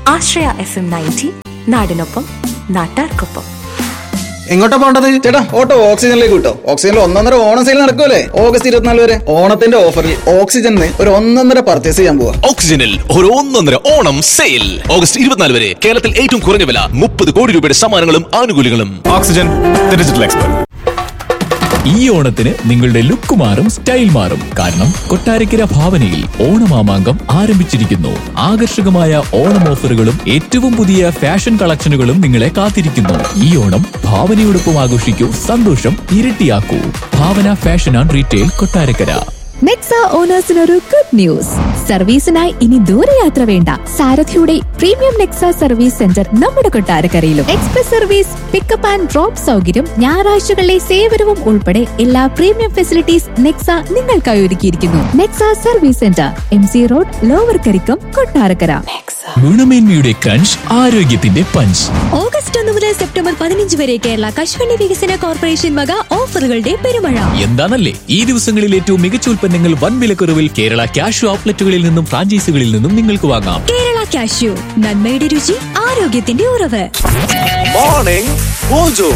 ആശ്രയ F M ninety നാടിനൊപ്പം നാട്ടാർക്കൊപ്പം എങ്ങോട്ടാ പോണ്ടത് ചേട്ടാ ഓട്ടോ ഓക്സിജനിലേക്ക് കിട്ടോ ഓക്സിജനിൽ ഒന്നൊന്നര ഓണം സെയിൽ നടക്കുമല്ലേ ഓഗസ്റ്റ് ഇരുപത്തിനാല് വരെ ഓണത്തിന്റെ ഓഫറിൽ ഓക്സിജനിൽ ഒരു ഒന്നൊന്നര പർച്ചേസ് ചെയ്യാൻ പോവാ ഓക്സിജനിൽ ഒരു ഒന്നൊന്നര ഓണം സെയിൽ ഓഗസ്റ്റ് ഇരുപത്തിനാല് വരെ കേരളത്തിൽ ഏറ്റവും കുറഞ്ഞ വില മുപ്പത് കോടി രൂപയുടെ സമ്മാനങ്ങളും ആനുകൂല്യങ്ങളും ഓക്സിജൻ ഡിജിറ്റൽ എക്സ്പെർട്ട് ഈ ഓണത്തിന് നിങ്ങളുടെ ലുക്ക് മാറും സ്റ്റൈൽ മാറും കാരണം കൊട്ടാരക്കര ഭാവനയിൽ ഓണമാമാങ്കം ആരംഭിച്ചിരിക്കുന്നു ആകർഷകമായ ഓണം ഓഫറുകളും ഏറ്റവും പുതിയ ഫാഷൻ കളക്ഷനുകളും നിങ്ങളെ കാത്തിരിക്കുന്നു ഈ ഓണം ഭാവനയോടൊപ്പം ആഘോഷിക്കൂ സന്തോഷം ഇരട്ടിയാക്കൂ Bhavana fashion and retail Kottarakkara Nexa ഓണേഴ്സിനൊരു ഗുഡ് ന്യൂസ് സർവീസിനായി ഇനി ദൂരയാത്ര വേണ്ട സാരഥിയുടെ പ്രീമിയം നെക്സ സർവീസ് സെന്റർ നമ്മുടെ കൊട്ടാരക്കരയിലും express service pickup and drop സൗകര്യം ഞായറാഴ്ചകളിലെ സേവനവും ഉൾപ്പെടെ എല്ലാ പ്രീമിയം ഫെസിലിറ്റീസ് നെക്സ നിങ്ങൾക്കായി ഒരുക്കിയിരിക്കുന്നു Nexa service centre M C road lower Karikkam Kottarakkara ഗുണമേന്മയുടെ ക്രഞ്ച് ആരോഗ്യത്തിന്റെ പഞ്ച് ഓഗസ്റ്റ് ഒന്ന് മുതൽ സെപ്റ്റംബർ പതിനഞ്ച് വരെ കേരള കശുവണ്ടി വികസന കോർപ്പറേഷൻ വക ഓഫറുകളുടെ പെരുമഴ എന്താണല്ലേ ഈ ദിവസങ്ങളിൽ ഏറ്റവും മികച്ച ഉൽപ്പന്നങ്ങൾ വൻ വിലക്കുറവിൽ കേരള ക്യാഷ് ഔട്ട്ലെറ്റുകളിൽ നിന്നും ഫ്രാഞ്ചൈസികളിൽ നിന്നും നിങ്ങൾക്ക് വാങ്ങാം കേരള കാഷ്യൂ നന്മയുടെ രുചി ആരോഗ്യത്തിന്റെ ഉറവ് മോർണിംഗ് മോജോ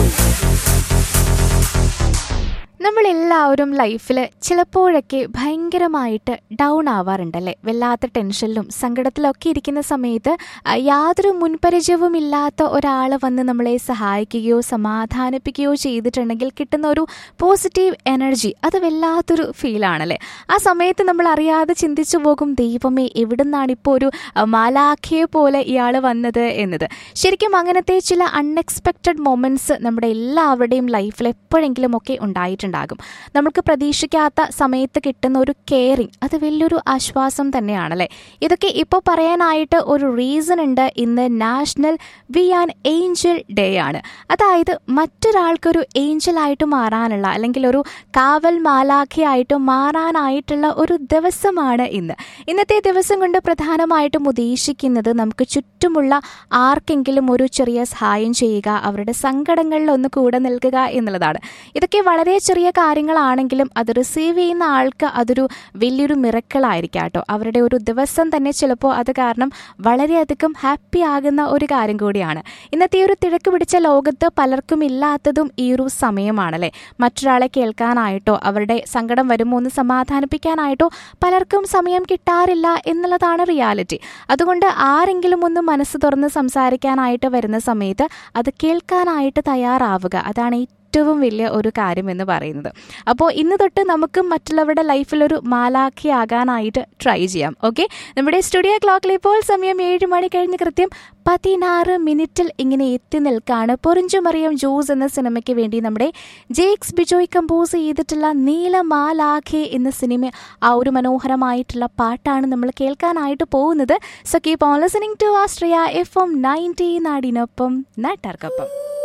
നമ്മളെല്ലാവരും ലൈഫിൽ ചിലപ്പോഴൊക്കെ ഭയങ്കരമായിട്ട് ഡൗൺ ആവാറുണ്ടല്ലേ വല്ലാത്ത ടെൻഷനിലും സങ്കടത്തിലൊക്കെ ഇരിക്കുന്ന സമയത്ത് ആ, യാതൊരു മുൻപരിചയവും ഇല്ലാത്ത ഒരാൾ വന്ന് നമ്മളെ സഹായിക്കുകയോ സമാധാനിപ്പിക്കുകയോ ചെയ്തിട്ടുണ്ടെങ്കിൽ കിട്ടുന്ന ഒരു പോസിറ്റീവ് എനർജി അത് വല്ലാത്തൊരു ഫീലാണല്ലേ ആ സമയത്ത് നമ്മൾ അറിയാതെ ചിന്തിച്ചു പോകും ദൈവമേ എവിടുന്നാണ് ഇപ്പോൾ ഒരു ആ, മാലാഖയെ പോലെ ഇയാൾ വന്നത് എന്നത് ശരിക്കും അങ്ങനത്തെ ചില അൺഎക്സ്പെക്റ്റഡ് മൊമെൻറ്റ്സ് നമ്മുടെ എല്ലാവരുടെയും ലൈഫിൽ എപ്പോഴെങ്കിലും ഒക്കെ ഉണ്ടായിട്ടുണ്ടാകും നമുക്ക് പ്രതീക്ഷിക്കാത്ത സമയത്ത് കിട്ടുന്ന ഒരു കെയറിങ് അത് വലിയൊരു ആശ്വാസം തന്നെയാണല്ലേ ഇതൊക്കെ ഇപ്പോൾ പറയാനായിട്ട് ഒരു റീസൺ ഉണ്ട് ഇന്ന് national be an angel day ആണ് അതായത് മറ്റൊരാൾക്കൊരു ഏഞ്ചലായിട്ട് മാറാനുള്ള അല്ലെങ്കിൽ ഒരു കാവൽ മാലാഖയായിട്ട് മാറാനായിട്ടുള്ള ഒരു ദിവസമാണ് ഇന്ന് ഇന്നത്തെ ദിവസം കൊണ്ട് പ്രധാനമായിട്ടും ഉദ്ദേശിക്കുന്നത് നമുക്ക് ചുറ്റുമുള്ള ആർക്കെങ്കിലും ഒരു ചെറിയ സഹായം ചെയ്യുക അവരുടെ സങ്കടങ്ങളിൽ ഒന്ന് കൂടെ നിൽക്കുക എന്നുള്ളതാണ് ഇതൊക്കെ വളരെ ചെറിയ കാര്യങ്ങളാണെങ്കിലും അത് റിസീവ് ചെയ്യുന്ന ആൾക്ക് അതൊരു വലിയൊരു മിറക്കളായിരിക്കാം കേട്ടോ അവരുടെ ഒരു ദിവസം തന്നെ ചിലപ്പോൾ അത് കാരണം വളരെയധികം ഹാപ്പി ആകുന്ന ഒരു കാര്യം കൂടിയാണ് ഇന്നത്തെ ഈ ഒരു തിരക്ക് പിടിച്ച ലോകത്ത് പലർക്കും ഇല്ലാത്തതും ഈ ഒരു സമയമാണല്ലേ മറ്റൊരാളെ കേൾക്കാനായിട്ടോ അവരുടെ സങ്കടം വരുമ്പോൾ ഒന്ന് സമാധാനിപ്പിക്കാനായിട്ടോ പലർക്കും സമയം കിട്ടാറില്ല എന്നുള്ളതാണ് റിയാലിറ്റി അതുകൊണ്ട് ആരെങ്കിലും ഒന്ന് മനസ്സ് തുറന്ന് സംസാരിക്കാനായിട്ട് വരുന്ന സമയത്ത് അത് കേൾക്കാനായിട്ട് തയ്യാറാവുക അതാണ് ഏറ്റവും വലിയ ഒരു കാര്യം എന്ന് പറയുന്നത് അപ്പോൾ ഇന്ന് തൊട്ട് നമുക്ക് മറ്റുള്ളവരുടെ ലൈഫിൽ ഒരു മാലാഖിയാകാനായിട്ട് ട്രൈ ചെയ്യാം ഓക്കെ നമ്മുടെ സ്റ്റുഡിയോ ക്ലോക്കിൽ ഇപ്പോൾ സമയം ഏഴ് മണി കഴിഞ്ഞ് കൃത്യം പതിനാറ് മിനിറ്റിൽ ഇങ്ങനെ എത്തി നിൽക്കാണ് പൊറിഞ്ചുമറിയം ജോസ് എന്ന സിനിമയ്ക്ക് വേണ്ടി നമ്മുടെ ജേക്സ് ബിജോയ് കമ്പോസ് ചെയ്തിട്ടുള്ള നീലമാലാഖെ എന്ന സിനിമ ആ ഒരു മനോഹരമായിട്ടുള്ള പാട്ടാണ് നമ്മൾ കേൾക്കാനായിട്ട് പോകുന്നത് so keep on listening to Astria F M ninety നാടിനൊപ്പം നാട്ടാർക്കൊപ്പം